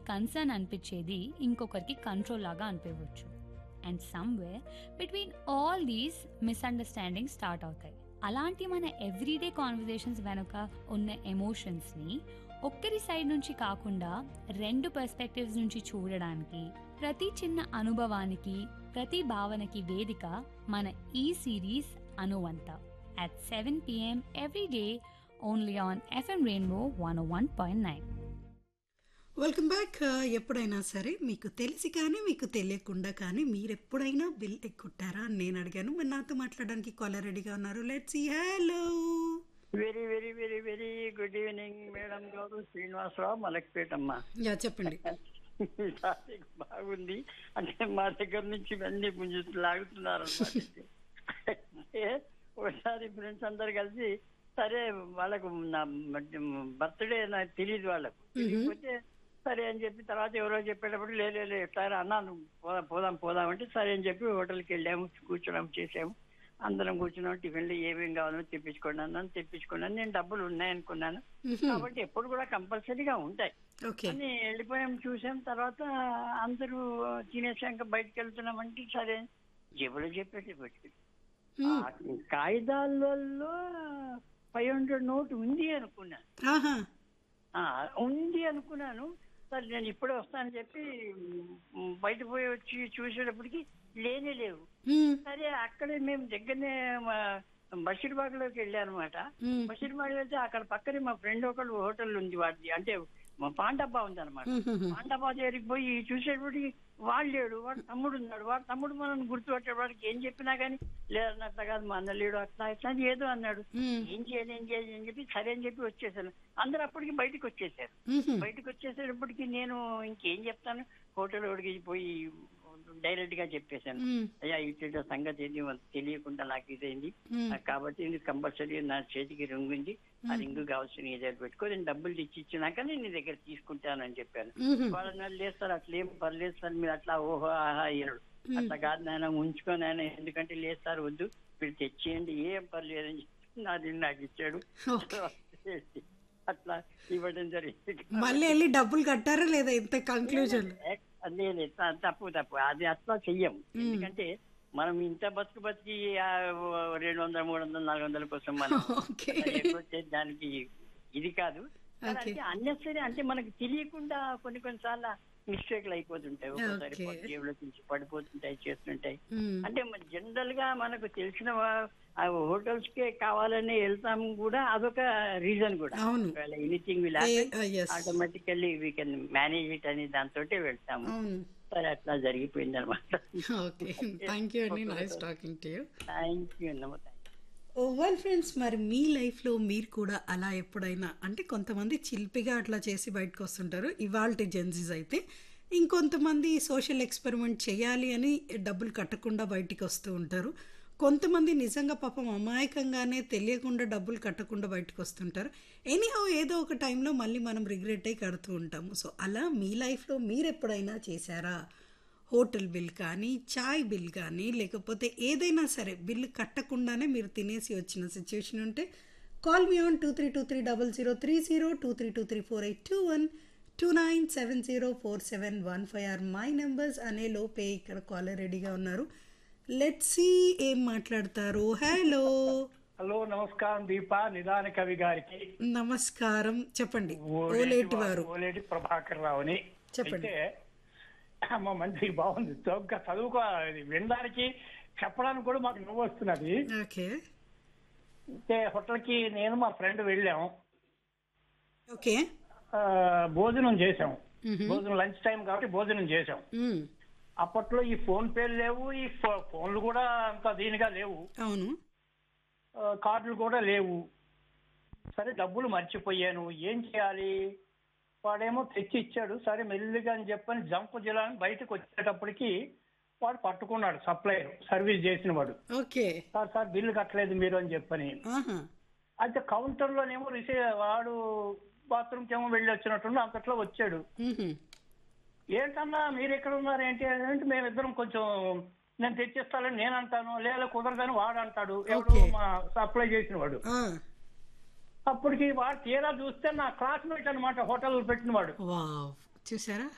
Concern అనిపించేది ఇంకొకరికి control లాగా అనిపించవచ్చు and somewhere between all these misunderstanding start అవుతాయి అలాంటి మన ఎవ్రీడే కాన్వర్జేషన్స్ వెనుక ఉన్న ఎమోషన్స్ని ఒక్కరి సైడ్ నుంచి కాకుండా రెండు పర్స్పెక్టివ్స్ నుంచి చూడడానికి ప్రతి చిన్న అనుభవానికి ప్రతి భావనకి వేదిక మన ఈ సిరీస్ అనువంత at 7 p.m. every day only on FM Rainbow 101.9. Welcome back ఎప్పుడైనా సరే మీకు తెలిసి కానీ మీకు తెలియకుండా కానీ మీరు ఎప్పుడైనా బిల్ ఎక్కుంటారా అని నేను అడిగాను మరి నాతో మాట్లాడడానికి కాలర్ రెడీగా ఉన్నారు let's hello very very very very good evening madam garu Srinivasarao మలక్పేటమ్మ యా చెప్పండి టాపిక్ బాగుంది అంటే మా దగ్గర నుంచి ఇవన్నీ పుంజు లాగుతున్నారు అన్నమాట. అంటే ఒకసారి ఫ్రెండ్స్ అందరు కలిసి సరే వాళ్ళకు నా బర్త్డే నాకు తెలియదు వాళ్ళకు తెలియకపోతే సరే అని చెప్పి తర్వాత ఎవరో చెప్పేటప్పుడు లే లే, లే సరే అన్నాను పోదాం పోదాం పోదాం అంటే సరే అని చెప్పి హోటల్కి వెళ్ళాము కూర్చోడం చేసాము అందరం కూర్చున్నాం టిఫిన్లు ఏమేం కావాలో తెప్పించుకోండి అన్నాను తెప్పించుకున్నాను నేను డబ్బులు ఉన్నాయనుకున్నాను కాబట్టి ఎప్పుడు కూడా కంపల్సరీగా ఉంటాయి ఓకే అని వెళ్ళిపోయాం చూసాం తర్వాత అందరూ తినేసాక బయటకు వెళ్తున్నామంటే సరే జేబులో చెప్పేసి పెట్టి కాగితాలలో ఫైవ్ హండ్రెడ్ నోట్ ఉంది అనుకున్నాను ఆహా ఆ, ఉంది అనుకున్నాను సరే నేను ఇప్పుడే వస్తానని చెప్పి మ్, బయట పోయి వచ్చి చూసేటప్పటికి లేనే లేవు మ్మ్. సరే అక్కడే మేము దగ్గరనే బషీర్బాగ్ లోకి వెళ్ళానమాట మ్మ్. బషీర్బాగ్ వెళ్తే అక్కడ పక్కనే మా ఫ్రెండ్ ఒకళ్ళు హోటల్ ఉంది వాడిది అంటే మా పాండబ్బా ఉంది అనమాట మ్మ్. పాండబ్బా దగ్గరికి పోయి చూసేటప్పటికి వాడు లేడు వాడు తమ్ముడు ఉన్నాడు వాడు తమ్ముడు మనం గుర్తుపట్టే వాడికి ఏం చెప్పినా కానీ లేదన్న అట్లా కాదు మా అన్న లేడు అట్లా ఇట్లా అని ఏదో అన్నాడు మ్మ్. ఏం చేయాలి ఏం చేయాలి అని చెప్పి సరే అని చెప్పి వచ్చేసాను అందరు అప్పటికి బయటకు వచ్చేసారు మ్మ్. బయటకు వచ్చేసేటప్పటికి నేను ఇంకేం చెప్తాను హోటల్ ఒడికి పోయి డైరెక్ట్ గా చెప్పేశాను మ్మ్. అయ్యా ఇట్లా సంగతి ఏంది వాళ్ళకి తెలియకుండా నాకు ఇదైంది మ్మ్. నాకు కాబట్టి ఇది కంపల్సరీ నా చేతికి రింగు ఉంది ఆ రింగు కావాల్సిన నీ దగ్గర పెట్టుకో నేను డబ్బులు తెచ్చి ఇచ్చినాక నేను నీ దగ్గర తీసుకుంటాను అని చెప్పాను మ్మ్. వాళ్ళు నన్ను లేదు సార్ అట్లా ఏం పర్లేదు సార్ మీరు అట్లా ఓహో ఆహా అయ్యాడు అట్లా కాదు నాయన ఉంచుకొని ఆయన ఎందుకంటే లేదు సార్ వద్దు మీరు తెచ్చేయండి ఏం పర్లేదు అని చెప్పి నాది నాకు ఇచ్చాడు అట్లా ఇవ్వడం జరిగింది మళ్ళీ వెళ్ళి డబ్బులు కట్టారా లేదా ఇంత కంక్లూజన్ అదే లేదు, త- తప్పు తప్పు అది అట్లా చెయ్యం ఎందుకంటే మనం ఇంత బతుకు బతికి ఆ, రెండు వందల మూడు వందల నాలుగు వందల కోసం మనం ఓకే ఎక్కువ చేసి దానికి ఇది కాదు కానీ Okay. అంటే అన్నెసరీ అంటే మనకి తెలియకుండా కొన్ని కొన్నిసార్లు మిస్టేక్లు అయిపోతుంటాయి ఒక్కోసారి Okay. జేబులో నుంచి పడిపోతుంటాయి చేస్తుంటాయి మ్మ్. అంటే జనరల్ గా మనకు తెలిసిన హోటల్స్ కే కావాలని వెళ్తాం కూడా అదొక రీజన్ కూడా అవును. Anything will a- ah, yes. Automatically we can manage it అని దాంతో వెళ్తాము అవును సరే అట్లా జరిగిపోయింది అనమాట ఓకే థ్యాంక్ యూ అండి nice talking to you thank you అన్నమా థ్యాంక్ వెల్ ఫ్రెండ్స్ మరి మీ లైఫ్లో మీరు కూడా అలా ఎప్పుడైనా అంటే కొంతమంది చిలిపిగా అట్లా చేసి బయటకు వస్తుంటారు ఇవాళ జెన్జీస్ అయితే ఇంకొంతమంది సోషల్ ఎక్స్పెరిమెంట్ చేయాలి అని డబ్బులు కట్టకుండా బయటికి వస్తూ ఉంటారు కొంతమంది నిజంగా పాపం అమాయకంగానే తెలియకుండా డబ్బులు కట్టకుండా బయటకు వస్తుంటారు ఎనీహౌ ఏదో ఒక టైంలో మళ్ళీ మనం రిగ్రెట్ అయి కడుతూ ఉంటాము సో అలా మీ లైఫ్లో మీరు ఎప్పుడైనా చేశారా హోటల్ బిల్ కానీ చాయ్ బిల్ కానీ లేకపోతే ఏదైనా సరే బిల్లు కట్టకుండానే మీరు తినేసి వచ్చిన సిచ్యువేషన్ ఉంటే call me on two three two three double zero three zero two three two three four eight two one two nine seven zero four seven one five or my numbers అనే లోపే ఇక్కడ caller రెడీగా ఉన్నారు let see ఏం మాట్లాడతారు hello hello నమస్కారం దీప నిదాన కవి గారికి నమస్కారం చెప్పండి ఓలేటి వారు ఓలేటి ప్రభాకర్ రావుని చెప్పండి. అయితే అమ్మ మంచి బాగుంది చౌకగా చదువుకో ఇది వినడానికి చెప్పడానికి కూడా మాకు నువ్వు వస్తున్నది ఓకే అయితే హోటల్ కి నేను మా ఫ్రెండ్ వెళ్ళాం ఓకే ఆ, భోజనం చేసాం భోజనం లంచ్ టైం కాబట్టి భోజనం చేసాం మ్మ్. అప్పట్లో ఈ ఫోన్ పేలు లేవు ఈ ఫో- ఫోన్లు కూడా అంత దీనిగా లేవు అవును ఆ, కార్డులు కూడా లేవు సరే డబ్బులు మర్చిపోయాను ఏం చేయాలి వాడేమో తెచ్చి ఇచ్చాడు సరే మెల్లిగా అని చెప్పని జంప్ జిల్లాని బయటకు వచ్చేటప్పటికి వాడు పట్టుకున్నాడు సప్లైర్ సర్వీస్ చేసిన వాడు ఓకే సార్ సార్ బిల్లు కట్టలేదు మీరు అని చెప్పని ఆహా అయితే కౌంటర్ లోనేమో రిసీవ్ వాడు బాత్రూమ్కి ఏమో వెళ్ళి వచ్చినట్టుండి అంతట్లో వచ్చాడు మ్మ్. ఏంటన్నా మీరు ఎక్కడ ఉన్నారు ఏంటి అంటే మేమిద్దరం కొంచెం నేను తెచ్చిస్తానని నేను అంటాను లేదా కుదరదని వాడు అంటాడు ఎవరు Okay. మా సప్లై చేసిన వాడు ఆ, అప్పటికి వాడు తీరా చూస్తే నా క్లాస్మేట్ అనమాట హోటల్ పెట్టిన వాడు వావ్ చూసారా